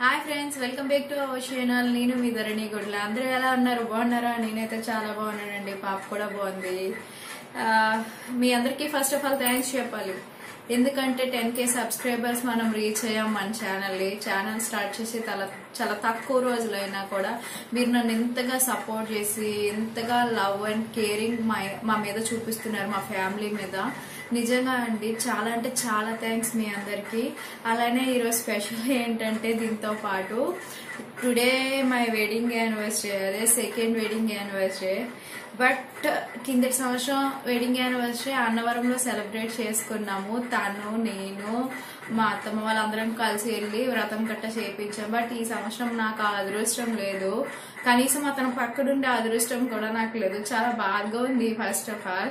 hi friends welcome back to our channel నేను మీ ధరణి గుడ్ల అందరూ ఎలా ఉన్నారు బాగున్నారా నేనైతే చాలా బాగున్నానండి పాప కూడా బాగుంది ఆ, మీ అందరికీ ఫస్ట్ ఆఫ్ ఆల్ థ్యాంక్స్ చెప్పాలి ఎందుకంటే టెన్ కే సబ్స్క్రైబర్స్ మనం రీచ్ అయ్యాం మన ఛానల్ని ఛానల్ స్టార్ట్ చేసి చాలా చాలా తక్కువ రోజులైనా కూడా మీరు నన్ను ఎంతగా సపోర్ట్ చేసి ఎంతగా లవ్ అండ్ కేరింగ్ మా మా మీద చూపిస్తున్నారు మా ఫ్యామిలీ మీద నిజంగా అండి చాలా అంటే చాలా థ్యాంక్స్ మీ అందరికీ అలానే ఈరోజు స్పెషల్ ఏంటంటే దీంతో పాటు టుడే మై వెడ్డింగ్ యానివర్సరీ అదే సెకండ్ వెడ్డింగ్ యానివర్సరీ బట్ కిందటి సంవత్సరం వెడ్డింగ్ యానివర్సరీ అన్నవరంలో సెలబ్రేట్ చేసుకున్నాము తను నేను మా అత్తమ్మ వాళ్ళందరం కలిసి వెళ్ళి వ్రతం కట్ట చేయించాం బట్ ఈ సంవత్సరం నాకు ఆ అదృష్టం లేదు కనీసం అతను పక్కడుండే అదృష్టం కూడా నాకు లేదు చాలా బాధగా ఉంది ఫస్ట్ ఆఫ్ ఆల్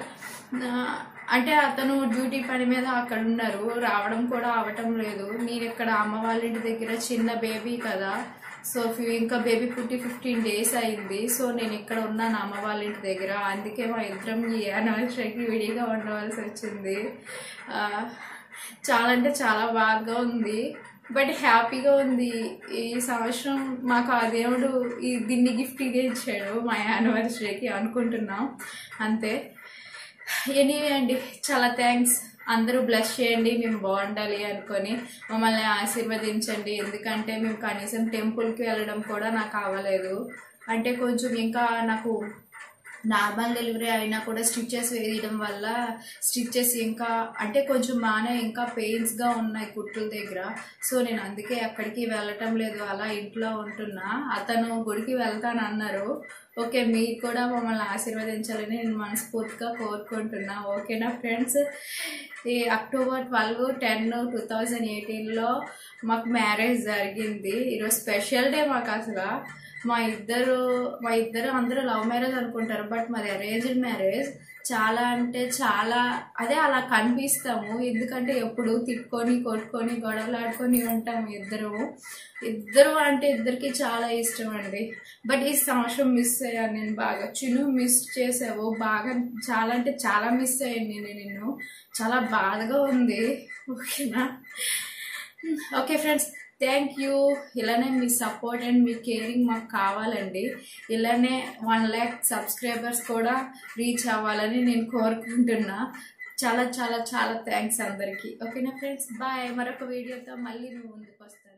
అంటే అతను డ్యూటీ పని మీద అక్కడ ఉన్నారు రావడం కూడా అవటం లేదు నేను ఇక్కడ అమ్మ వాళ్ళ ఇంటి దగ్గర చిన్న బేబీ కదా సో ఫి- ఇంకా బేబీ పుట్టి ఫిఫ్టీన్ డేస్ అయింది సో నేను ఇక్కడ ఉన్నాను అమ్మ వాళ్ళ ఇంటి దగ్గర అందుకే మా ఇద్దరం ఈ యానివర్సరీకి విడిగా ఉండవలసి వచ్చింది ఆ, చాలా అంటే చాలా బాగా ఉంది బట్ హ్యాపీగా ఉంది ఈ సంవత్సరం మాకు ఆ దేవుడు ఈ దీన్ని గిఫ్ట్ ఇదే ఇచ్చాడు మా యానివర్సరీకి అనుకుంటున్నాం అంతే ఎనీవే అండి చాలా థ్యాంక్స్ అందరూ బ్లెస్ చేయండి మేము బాగుండాలి అనుకొని మమ్మల్ని ఆశీర్వదించండి ఎందుకంటే మేము కనీసం టెంపుల్కి వెళ్ళడం కూడా నాకు అవ్వలేదు అంటే కొంచెం ఇంకా నాకు నార్మల్ డెలివరీ అయినా కూడా స్టిచెస్ వేయడం వల్ల స్టిచెస్ ఇంకా అంటే కొంచెం బాగానే ఇంకా పెయిన్స్గా ఉన్నాయి కుట్టుల దగ్గర సో నేను అందుకే ఎక్కడికి వెళ్ళటం లేదు అలా ఇంట్లో ఉంటున్నా అతను గుడికి వెళ్తాను అన్నారు ఓకే మీరు కూడా మమ్మల్ని ఆశీర్వదించాలని నేను మనస్ఫూర్తిగా కోరుకుంటున్నా ఓకేనా ఫ్రెండ్స్ ఈ October twelve ten two thousand ఎయిటీన్లో మాకు మ్యారేజ్ జరిగింది ఈరోజు స్పెషల్ డే మాకు అసలు మా ఇద్దరు మా ఇద్దరు అందరూ లవ్ మ్యారేజ్ అనుకుంటారు బట్ మాది అరేంజ్డ్ మ్యారేజ్ చాలా అంటే చాలా అదే అలా కనిపిస్తాము ఎందుకంటే ఎప్పుడు తిట్టుకొని కొట్టుకొని గొడవలాడుకొని ఉంటాము ఇద్దరు ఇద్దరు అంటే ఇద్దరికి చాలా ఇష్టం అండి బట్ ఈ సంవత్సరం మిస్ అయ్యాను నేను బాగా చిను మిస్ చేసావు బాగా చాలా అంటే చాలా మిస్ అయ్యాను నేను నిన్ను చాలా బాధగా ఉంది ఓకేనా ఓకే ఫ్రెండ్స్ థ్యాంక్ యూ ఇలానే మీ సపోర్ట్ అండ్ మీ కేరింగ్ మాకు కావాలండి ఇలానే వన్ ల్యాక్ సబ్స్క్రైబర్స్ కూడా రీచ్ అవ్వాలని నేను కోరుకుంటున్నా చాలా చాలా చాలా థ్యాంక్స్ అందరికీ ఓకేనా ఫ్రెండ్స్ బాయ్ మరొక వీడియోతో మళ్ళీ మేము ముందుకు వస్తాను